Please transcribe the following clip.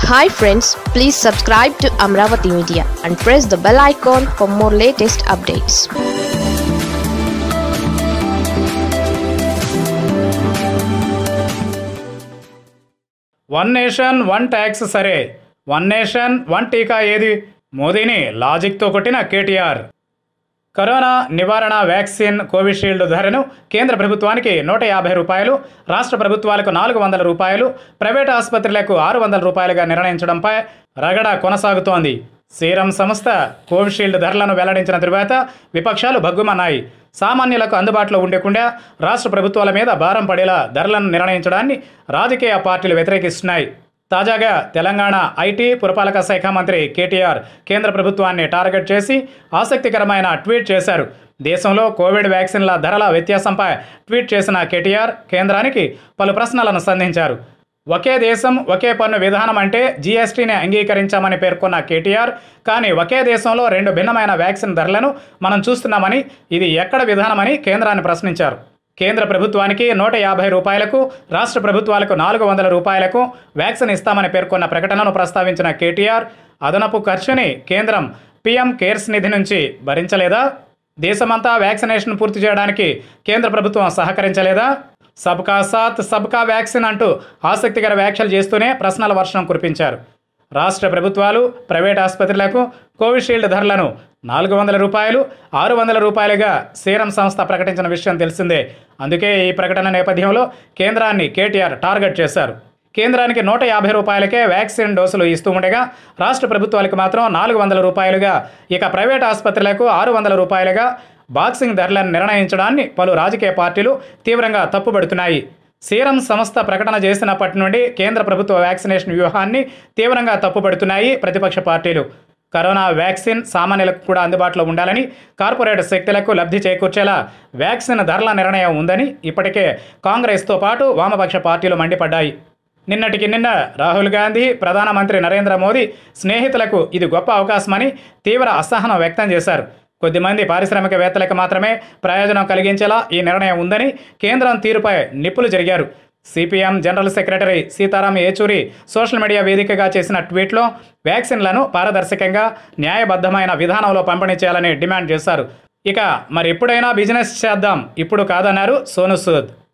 hi friends please subscribe to Amaravati media and press the bell icon for more latest updates one nation one tax సరే one nation one టీకా ఏది మోదీని లాజిక్తో కొట్టిన KTR corona నివారణ vaccine Covishield ధరను కేంద్ర ప్రభుత్వానికి నూట యాభై రూపాయలు రాష్ట్ర ప్రభుత్వాలకు నాలుగు వందల రూపాయలు ప్రైవేట్ ఆసుపత్రులకు ఆరు వందల రూపాయలుగా నిర్ణయించడంపై రగడ కొనసాగుతోంది సీరం సంస్థ కోవిషీల్డ్ ధరలను వెల్లడించిన తరువాత విపక్షాలు భగ్గుమన్నాయి సామాన్యులకు అందుబాటులో ఉండకుండా రాష్ట్ర ప్రభుత్వాల మీద భారం పడేలా ధరలను నిర్ణయించడాన్ని రాజకీయ పార్టీలు వ్యతిరేకిస్తున్నాయి తాజాగా తెలంగాణ ఐటీ పురపాలక శాఖ మంత్రి కేటీఆర్ కేంద్ర ప్రభుత్వాన్ని టార్గెట్ చేసి ఆసక్తికరమైన ట్వీట్ చేశారు దేశంలో కోవిడ్ వ్యాక్సిన్ల ధరల వ్యత్యాసంపై ట్వీట్ చేసిన కేటీఆర్ కేంద్రానికి పలు ప్రశ్నలను సంధించారు ఒకే దేశం ఒకే పన్ను విధానం అంటే జీఎస్టీని అంగీకరించామని పేర్కొన్న కేటీఆర్ కానీ ఒకే దేశంలో రెండు భిన్నమైన వ్యాక్సిన్ ధరలను మనం చూస్తున్నామని ఇది ఎక్కడ విధానమని కేంద్రాన్ని ప్రశ్నించారు కేంద్ర ప్రభుత్వానికి నూట యాభై రూపాయలకు రాష్ట్ర ప్రభుత్వాలకు నాలుగు వందల రూపాయలకు వ్యాక్సిన్ ఇస్తామని పేర్కొన్న ప్రకటనను ప్రస్తావించిన కేటీఆర్ అదనపు ఖర్చుని కేంద్రం పీఎం కేర్స్ నిధి నుంచి భరించలేదా దేశమంతా వ్యాక్సినేషన్ పూర్తి చేయడానికి కేంద్ర ప్రభుత్వం సహకరించలేదా సబ్కా సాత్ సబ్కా వ్యాక్సిన్ అంటూ ఆసక్తికర వ్యాఖ్యలు చేస్తూనే ప్రశ్నల వర్షం కురిపించారు రాష్ట్ర ప్రభుత్వాలు ప్రైవేట్ ఆసుపత్రులకు కోవిషీల్డ్ ధరలను నాలుగు వందల రూపాయలు ఆరు వందల రూపాయలుగా సీరం సంస్థ ప్రకటించిన విషయం తెలిసిందే అందుకే ఈ ప్రకటన నేపథ్యంలో కేంద్రాన్ని కేటీఆర్ టార్గెట్ చేశారు కేంద్రానికి నూట యాభై రూపాయలకే వ్యాక్సిన్ డోసులు ఇస్తూ ఉండగా రాష్ట్ర ప్రభుత్వాలకు మాత్రం నాలుగు వందల రూపాయలుగా ఇక ప్రైవేట్ ఆసుపత్రులకు ఆరు వందల రూపాయలుగా బాక్సింగ్ ధరలను నిర్ణయించడాన్ని పలు రాజకీయ పార్టీలు తీవ్రంగా తప్పుపడుతున్నాయి సీరం సంస్థ ప్రకటన చేసినప్పటి నుండి కేంద్ర ప్రభుత్వ వ్యాక్సినేషన్ వ్యూహాన్ని తీవ్రంగా తప్పుపడుతున్నాయి ప్రతిపక్ష పార్టీలు కరోనా వ్యాక్సిన్ సామాన్యులకు కూడా అందుబాటులో ఉండాలని కార్పొరేట్ శక్తులకు లబ్ధి చేకూర్చేలా వ్యాక్సిన్ ధరల నిర్ణయం ఉందని ఇప్పటికే కాంగ్రెస్తో పాటు వామపక్ష పార్టీలు మండిపడ్డాయి నిన్నటికి నిన్న రాహుల్ గాంధీ ప్రధానమంత్రి నరేంద్ర మోదీ స్నేహితులకు ఇది గొప్ప అవకాశమని తీవ్ర అసహనం వ్యక్తం చేశారు కొద్దిమంది పారిశ్రామికవేత్తలకు మాత్రమే ప్రయోజనం కలిగించేలా ఈ నిర్ణయం ఉందని కేంద్రం తీరుపై నిప్పులు జరిగారు CPM general secretary Sitaram Yechury social media వేదికగా చేసిన ట్వీట్లో వ్యాక్సిన్లను పారదర్శకంగా న్యాయబద్ధమైన విధానంలో పంపిణీ చేయాలని డిమాండ్ చేశారు ఇక మరి ఎప్పుడైనా బిజినెస్ చేద్దాం ఇప్పుడు కాదన్నారు సోను సూద్